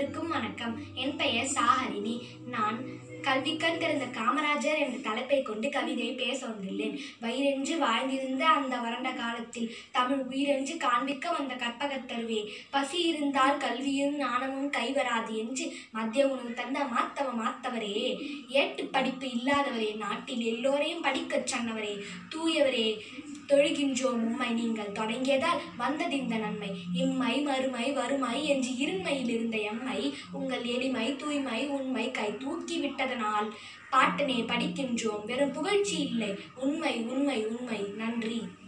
அனைவருக்கும் வணக்கம் என் பெயர் சாஹரிணி நான் கல்விக்கண் திறந்த காமராஜர் என்ற தலைப்பை கொண்டு கவிதை பேச வந்துள்ளேன் வயிறென்று வாழ்ந்திருந்த அந்த வறண்ட காலத்தில் தமிழ் உயிரென்று காண்பிக்க வந்த கற்பகத் தருவே பசி இருந்தால் கல்வியும் ஞானமும் கைவராது என்று மத்திய உணவு தந்த மாத்தவ மாத்தவரே ஏட்டு படிப்பு இல்லாதவரே நாட்டில் எல்லோரையும் படிக்கச் சொன்னவரே தூயவரே தொழுகின்றோம் உம்மை நீங்கள் தொடங்கியதால் வந்தது இந்த நன்மை இம்மை மறுமை வறுமை என்று இருண்மையில் இருந்த எம்மை உங்கள் எளிமை தூய்மை உண்மை கை தூக்கி விட்டதனால் பாட்டனே படிக்கின்றோம் வெறும் புகழ்ச்சி இல்லை உண்மை உண்மை உண்மை நன்றி